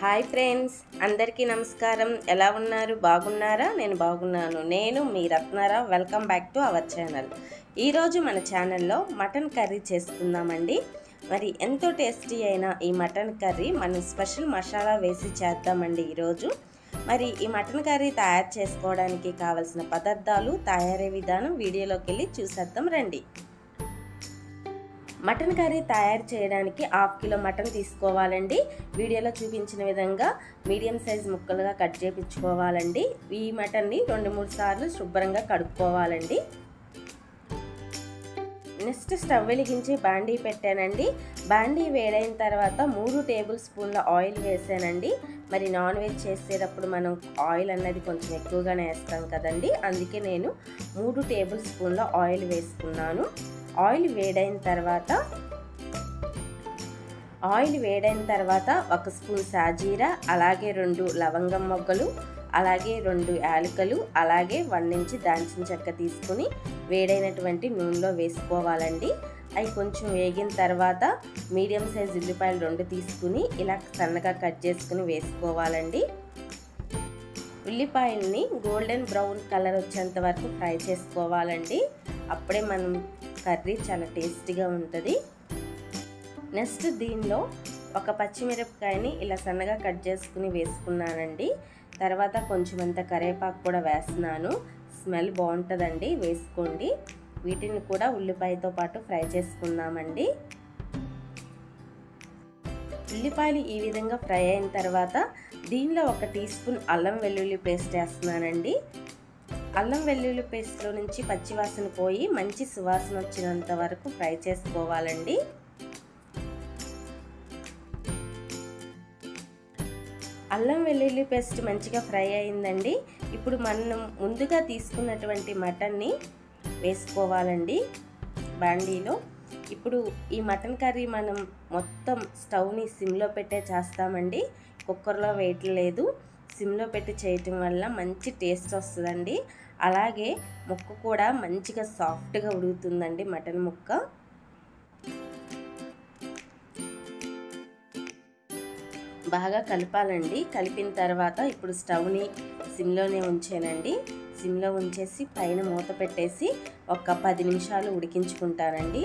hi friends అందరికీ నమస్కారం ఎలా ఉన్నారు బాగున్నారా నేను బాగున్నాను నేను మీ రత్నారా welcome back to our channel ఈరోజు మన ఛానల్లో మటన్ కర్రీ చేసుకుందామండి మరి ఎంతో టేస్టీ అయిన ఈ మటన్ కర్రీ మనం స్పెషల్ మసాలా వేసి చేద్దామండి ఈరోజు మరి ఈ మటన్ కర్రీ తయారు చేసుకోవడానికి కావలసిన పదార్థాలు తయారీ విధానం వీడియోలోకి వెళ్ళి చూసేద్దాం రండి మటన్ కర్రీ తయారు చేయడానికి హాఫ్ కిలో మటన్ తీసుకోవాలండి వీడియోలో చూపించిన విధంగా మీడియం సైజ్ ముక్కలుగా కట్ చేయించుకోవాలండి ఈ మటన్ని రెండు మూడు సార్లు శుభ్రంగా కడుక్కోవాలండి నెక్స్ట్ స్టవ్ వెలిగించి బాండీ పెట్టానండి బాండీ వేడైన తర్వాత మూడు టేబుల్ స్పూన్ల ఆయిల్ వేసానండి మరి నాన్ వెజ్ చేసేటప్పుడు మనం ఆయిల్ అన్నది కొంచెం ఎక్కువగానే వేస్తాం కదండి అందుకే నేను మూడు టేబుల్ స్పూన్ల ఆయిల్ వేసుకున్నాను ఆయిల్ వేడైన తర్వాత ఆయిల్ వేడైన తర్వాత ఒక స్పూన్ సాజీరా అలాగే రెండు లవంగం మొగ్గలు అలాగే రెండు యాలకలు అలాగే వన్ ఇంచు దాల్చిన చెక్క తీసుకుని వేడైనటువంటి నూనెలో వేసుకోవాలండి అవి కొంచెం వేగిన తర్వాత మీడియం సైజ్ ఉల్లిపాయలు రెండు తీసుకుని ఇలా సన్నగా కట్ చేసుకుని వేసుకోవాలండి ఉల్లిపాయల్ని గోల్డెన్ బ్రౌన్ కలర్ వచ్చేంత వరకు ఫ్రై చేసుకోవాలండి అప్పుడే మనం కర్రీ చాలా టేస్టీగా ఉంటుంది నెక్స్ట్ దీనిలో ఒక పచ్చిమిరపకాయని ఇలా సన్నగా కట్ చేసుకుని వేసుకున్నానండి తర్వాత కొంచెం అంత కరివేపాకు కూడా వేస్తున్నాను స్మెల్ బాగుంటుందండి వేసుకోండి వీటిని కూడా ఉల్లిపాయతో పాటు ఫ్రై చేసుకుందామండి ఉల్లిపాయలు ఈ విధంగా ఫ్రై అయిన తర్వాత దీనిలో ఒక టీ స్పూన్ అల్లం వెల్లుల్లి పేస్ట్ వేస్తున్నానండి అల్లం వెల్లుల్లి పేస్ట్లో నుంచి పచ్చివాసన పోయి మంచి సువాసన వచ్చినంత వరకు ఫ్రై చేసుకోవాలండి అల్లం వెల్లుల్లి పేస్ట్ మంచిగా ఫ్రై అయిందండి ఇప్పుడు మనం ముందుగా తీసుకున్నటువంటి మటన్ని వేసుకోవాలండి బాండీలో ఇప్పుడు ఈ మటన్ కర్రీ మనం మొత్తం స్టవ్ని సిమ్లో పెట్టే చేస్తామండి కుక్కర్లో వేయట్లేదు సిమ్లో పెట్టి చేయటం వల్ల మంచి టేస్ట్ వస్తుందండి అలాగే ముక్క కూడా మంచిగా సాఫ్ట్గా ఉడుకుతుందండి మటన్ ముక్క బాగా కలపాలండి కలిపిన తర్వాత ఇప్పుడు స్టవ్ని సిమ్లోనే ఉంచానండి సిమ్లో ఉంచేసి పైన మూత పెట్టేసి ఒక పది నిమిషాలు ఉడికించుకుంటానండి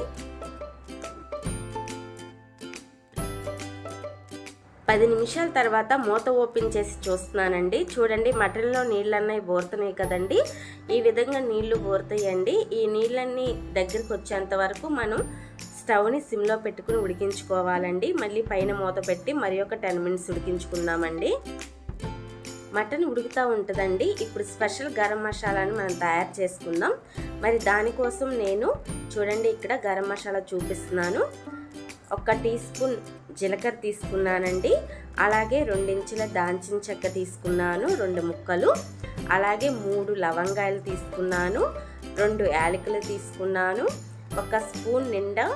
పది నిమిషాల తర్వాత మూత ఓపెన్ చేసి చూస్తున్నానండి చూడండి మటన్లో నీళ్ళన్నీ బోరుతున్నాయి కదండి ఈ విధంగా నీళ్లు బోరుతాయండి ఈ నీళ్ళన్నీ దగ్గరికి వచ్చేంత వరకు మనం స్టవ్ని సిమ్లో పెట్టుకుని ఉడికించుకోవాలండి మళ్ళీ పైన మూత పెట్టి మరి ఒక టెన్ మినిట్స్ ఉడికించుకుందామండి మటన్ ఉడుకుతూ ఉంటుందండి ఇప్పుడు స్పెషల్ గరం మసాలాని మనం తయారు చేసుకుందాం మరి దానికోసం నేను చూడండి ఇక్కడ గరం మసాలా చూపిస్తున్నాను ఒక టీ స్పూన్ జీలకర్ర తీసుకున్నానండి అలాగే రెండించుల దాల్చిన చెక్క తీసుకున్నాను రెండు ముక్కలు అలాగే మూడు లవంగాయలు తీసుకున్నాను రెండు యాలకులు తీసుకున్నాను ఒక స్పూన్ నిండా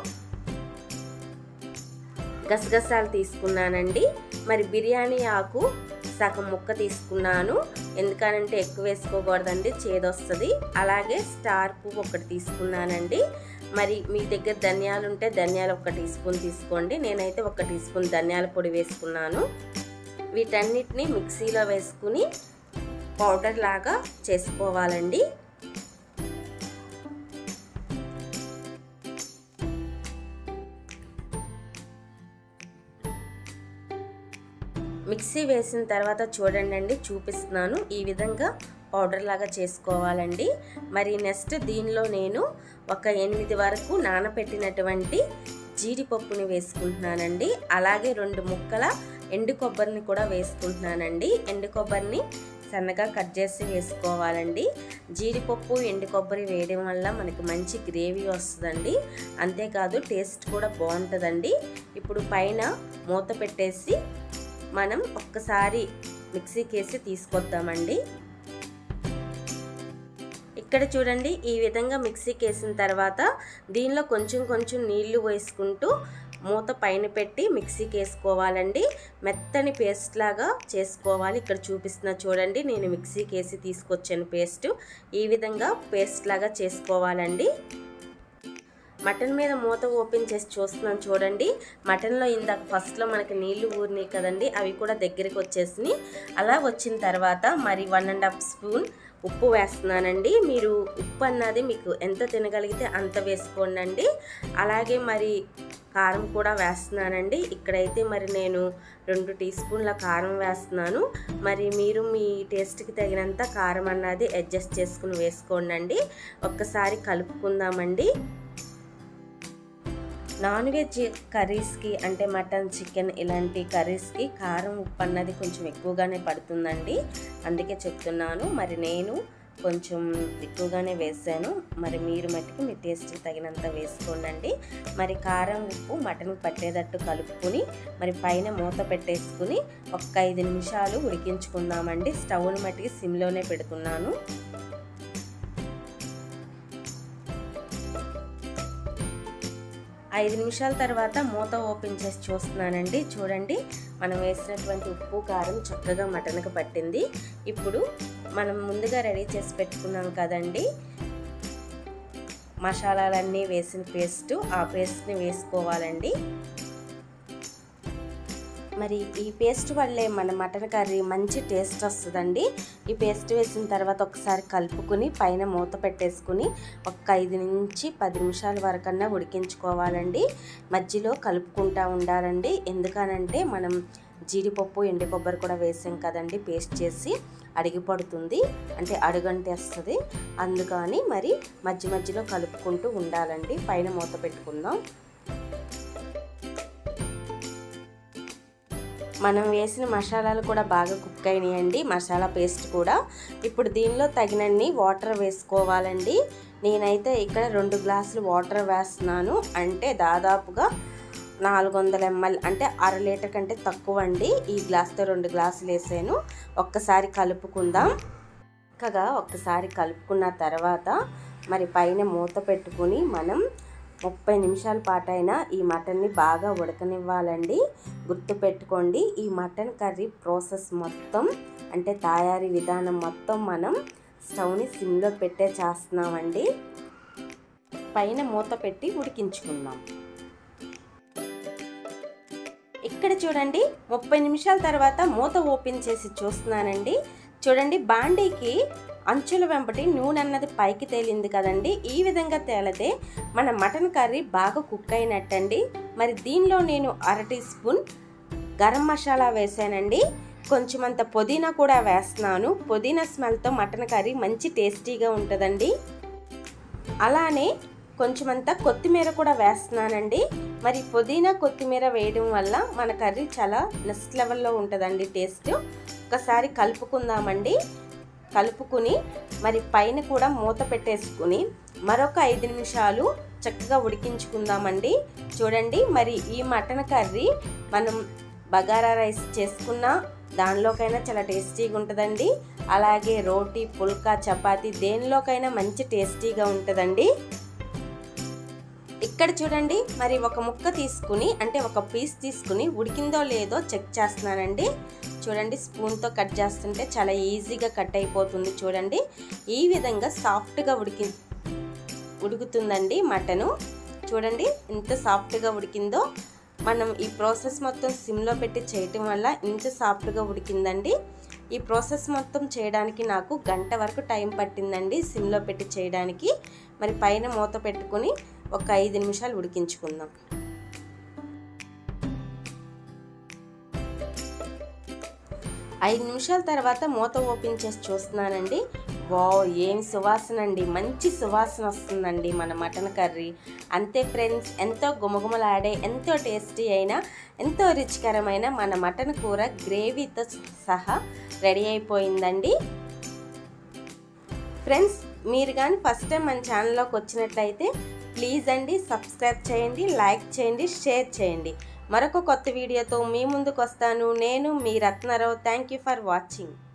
గసగసాలు తీసుకున్నానండి మరి బిర్యానీ ఆకు సగం ముక్క తీసుకున్నాను ఎందుకనంటే ఎక్కువ వేసుకోకూడదండి చేదొస్తుంది అలాగే స్టార్ పువ్వు ఒకటి తీసుకున్నానండి మరి మీ దగ్గర ధనియాలు ఉంటే ధనియాలు ఒక టీ స్పూన్ తీసుకోండి నేనైతే ఒక టీ స్పూన్ ధనియాల పొడి వేసుకున్నాను వీటన్నిటిని మిక్సీలో వేసుకుని పౌడర్ లాగా చేసుకోవాలండి మిక్సీ వేసిన తర్వాత చూడండి అండి చూపిస్తున్నాను ఈ విధంగా పౌడర్ లాగా చేసుకోవాలండి మరి నెక్స్ట్ దీనిలో నేను ఒక ఎనిమిది వరకు నానబెట్టినటువంటి జీడిపప్పుని వేసుకుంటున్నానండి అలాగే రెండు ముక్కల ఎండు కొబ్బరిని కూడా వేసుకుంటున్నానండి ఎండు కొబ్బరిని సన్నగా కట్ చేసి వేసుకోవాలండి జీడిపప్పు ఎండు కొబ్బరి వేయడం వల్ల మనకి మంచి గ్రేవీ వస్తుందండి అంతేకాదు టేస్ట్ కూడా బాగుంటుందండి ఇప్పుడు పైన మూత పెట్టేసి మనం ఒక్కసారి మిక్సీకి వేసి తీసుకొద్దామండి ఇక్కడ చూడండి ఈ విధంగా మిక్సీకి వేసిన తర్వాత దీనిలో కొంచెం కొంచెం నీళ్లు వేసుకుంటూ మూత పైన పెట్టి మిక్సీకి వేసుకోవాలండి మెత్తని పేస్ట్ లాగా చేసుకోవాలి ఇక్కడ చూపిస్తున్న చూడండి నేను మిక్సీకి వేసి తీసుకొచ్చాను పేస్ట్ ఈ విధంగా పేస్ట్ లాగా చేసుకోవాలండి మటన్ మీద మూత ఓపెన్ చేసి చూస్తున్నాను చూడండి మటన్లో ఇందాక ఫస్ట్లో మనకి నీళ్లు ఊరినాయి కదండి అవి కూడా దగ్గరికి వచ్చేసినాయి అలా వచ్చిన తర్వాత మరి వన్ అండ్ హాఫ్ స్పూన్ ఉప్పు వేస్తున్నానండి మీరు ఉప్పు అన్నది మీకు ఎంత తినగలిగితే అంత వేసుకోండి అలాగే మరి కారం కూడా వేస్తున్నానండి ఇక్కడైతే మరి నేను రెండు టీ స్పూన్ల కారం వేస్తున్నాను మరి మీరు మీ టేస్ట్కి తగినంత కారం అన్నది అడ్జస్ట్ చేసుకుని వేసుకోండి ఒక్కసారి కలుపుకుందామండి నాన్ వెజ్ కర్రీస్కి అంటే మటన్ చికెన్ ఇలాంటి కర్రీస్కి కారం ఉప్పు అన్నది కొంచెం ఎక్కువగానే పడుతుందండి అందుకే చెప్తున్నాను మరి నేను కొంచెం ఎక్కువగానే వేసాను మరి మీరు మట్టుకు మీ టేస్ట్కి తగినంత వేసుకోండి మరి కారం ఉప్పు మటన్ పట్టేటట్టు కలుపుకొని మరి పైన మూత పెట్టేసుకుని ఒక్క ఐదు నిమిషాలు ఉడికించుకుందామండి స్టవ్ని మట్టికి సిమ్లోనే పెడుతున్నాను ఐదు నిమిషాల తర్వాత మూత ఓపెన్ చేసి చూస్తున్నానండి చూడండి మనం వేసినటువంటి ఉప్పు కారం చక్కగా మటన్కి పట్టింది ఇప్పుడు మనం ముందుగా రెడీ చేసి పెట్టుకున్నాం కదండి మసాలాలన్నీ వేసిన పేస్ట్ ఆ పేస్ట్ని వేసుకోవాలండి మరి ఈ పేస్ట్ వల్లే మన మటన్ కర్రీ మంచి టేస్ట్ వస్తుందండి ఈ పేస్ట్ వేసిన తర్వాత ఒకసారి కలుపుకుని పైన మూత పెట్టేసుకుని ఒక ఐదు నుంచి పది నిమిషాల వరకన్నా ఉడికించుకోవాలండి మధ్యలో కలుపుకుంటూ ఉండాలండి ఎందుకనంటే మనం జీడిపప్పు ఎండు కొబ్బరి కూడా వేసాం కదండి పేస్ట్ చేసి అడిగిపడుతుంది అంటే అడుగంటేస్తుంది అందుకని మరి మధ్య మధ్యలో కలుపుకుంటూ ఉండాలండి పైన మూత పెట్టుకుందాం మనం వేసిన మసాలాలు కూడా బాగా కుక్ అయినాయండి మసాలా పేస్ట్ కూడా ఇప్పుడు దీనిలో తగినన్ని వాటర్ వేసుకోవాలండి నేనైతే ఇక్కడ రెండు గ్లాసులు వాటర్ వేస్తున్నాను అంటే దాదాపుగా నాలుగు వందల ఎంఎల్ అంటే అర లీటర్ కంటే తక్కువ అండి ఈ గ్లాస్తో రెండు గ్లాసులు వేసాను ఒక్కసారి కలుపుకుందాం చక్కగా ఒక్కసారి కలుపుకున్న తర్వాత మరి పైన మూత పెట్టుకుని మనం ముప్పై నిమిషాల పాటైనా ఈ మటన్ని బాగా ఉడకనివ్వాలండి గుర్తుపెట్టుకోండి ఈ మటన్ కర్రీ ప్రాసెస్ మొత్తం అంటే తయారీ విధానం మొత్తం మనం స్టవ్ని సిమ్లో పెట్టే చేస్తున్నామండి పైన మూత పెట్టి ఉడికించుకుందాం ఇక్కడ చూడండి ముప్పై నిమిషాల తర్వాత మూత ఓపెన్ చేసి చూస్తున్నానండి చూడండి బాండీకి అంచుల వెంబటి నూనె అన్నది పైకి తేలింది కదండి ఈ విధంగా తేలితే మన మటన్ కర్రీ బాగా కుక్ అయినట్టండి మరి దీనిలో నేను అర టీ స్పూన్ గరం మసాలా వేసానండి కొంచెం అంత పుదీనా కూడా వేస్తున్నాను పుదీనా స్మెల్తో మటన్ కర్రీ మంచి టేస్టీగా ఉంటుందండి అలానే కొంచెం అంతా కొత్తిమీర కూడా వేస్తున్నానండి మరి పుదీనా కొత్తిమీర వేయడం వల్ల మన కర్రీ చాలా నెక్స్ట్ లెవెల్లో ఉంటుందండి టేస్ట్ ఒకసారి కలుపుకుందామండి కలుపుకుని మరి పైన కూడా మూత పెట్టేసుకుని మరొక ఐదు నిమిషాలు చక్కగా ఉడికించుకుందామండి చూడండి మరి ఈ మటన్ కర్రీ మనం బగారా రైస్ చేసుకున్న దానిలోకైనా చాలా టేస్టీగా ఉంటుందండి అలాగే రోటీ పుల్కా చపాతి దేనిలోకైనా మంచి టేస్టీగా ఉంటుందండి ఇక్కడ చూడండి మరి ఒక ముక్క తీసుకుని అంటే ఒక పీస్ తీసుకుని ఉడికిందో లేదో చెక్ చేస్తున్నానండి చూడండి స్పూన్తో కట్ చేస్తుంటే చాలా ఈజీగా కట్ అయిపోతుంది చూడండి ఈ విధంగా సాఫ్ట్గా ఉడికి ఉడుకుతుందండి మటను చూడండి ఎంత సాఫ్ట్గా ఉడికిందో మనం ఈ ప్రాసెస్ మొత్తం సిమ్లో పెట్టి చేయటం వల్ల ఇంత సాఫ్ట్గా ఉడికిందండి ఈ ప్రాసెస్ మొత్తం చేయడానికి నాకు గంట వరకు టైం పట్టిందండి సిమ్లో పెట్టి చేయడానికి మరి పైన మూత పెట్టుకుని ఒక ఐదు నిమిషాలు ఉడికించుకుందాం ఐదు నిమిషాల తర్వాత మూత ఓపెన్ చేసి చూస్తున్నానండి వావ్ ఏం సువాసన అండి మంచి సువాసన వస్తుందండి మన మటన్ కర్రీ అంతే ఫ్రెండ్స్ ఎంతో గుమగుమలాడే ఎంతో టేస్టీ అయిన ఎంతో రుచికరమైన మన మటన్ కూర గ్రేవీతో సహా రెడీ అయిపోయిందండి ఫ్రెండ్స్ మీరు కానీ ఫస్ట్ టైం మన ఛానల్లోకి వచ్చినట్లయితే ప్లీజ్ అండి సబ్స్క్రైబ్ చేయండి లైక్ చేయండి షేర్ చేయండి మరొక కొత్త వీడియోతో మీ ముందుకు వస్తాను నేను మీ Ratnarao thank you for watching